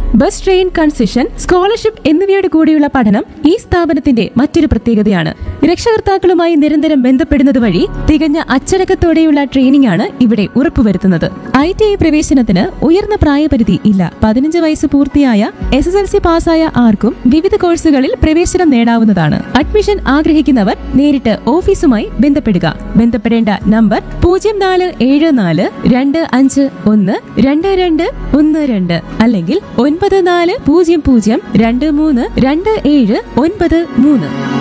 bus train concession scholarship എന്നിവയോട് കൂടിയുള്ള പഠനം ഈ സ്ഥാപനത്തിന്റെ മറ്റൊരു പ്രത്യേകതയാണ് രക്ഷകർത്താക്കളുമായി നിരന്തരം ബന്ധപ്പെടുന്നത് വഴി തികഞ്ഞ അച്ചടക്കത്തോടെയുള്ള ട്രെയിനിംഗ് ആണ് ഇവിടെ ഉറപ്പുവരുത്തുന്നത് ഐ ടി ഐ പ്രവേശനത്തിന് ഉയർന്ന പ്രായപരിധി ഇല്ല പതിനഞ്ച് വയസ്സ് പൂർത്തിയായ എസ് എസ് എൽ സി പാസ്സായ ആർക്കും വിവിധ കോഴ്സുകളിൽ പ്രവേശനം നേടാവുന്നതാണ് അഡ്മിഷൻ ആഗ്രഹിക്കുന്നവർ നേരിട്ട് ഓഫീസുമായി ബന്ധപ്പെടുക ബന്ധപ്പെടേണ്ട നമ്പർ പൂജ്യം നാല് ഏഴ് നാല് രണ്ട് അഞ്ച് ഒന്ന് രണ്ട് രണ്ട് ഒന്ന് രണ്ട് അല്ലെങ്കിൽ ഒൻപത് നാല് പൂജ്യം പൂജ്യം രണ്ട് മൂന്ന് രണ്ട് ഏഴ് ഒൻപത് മൂന്ന്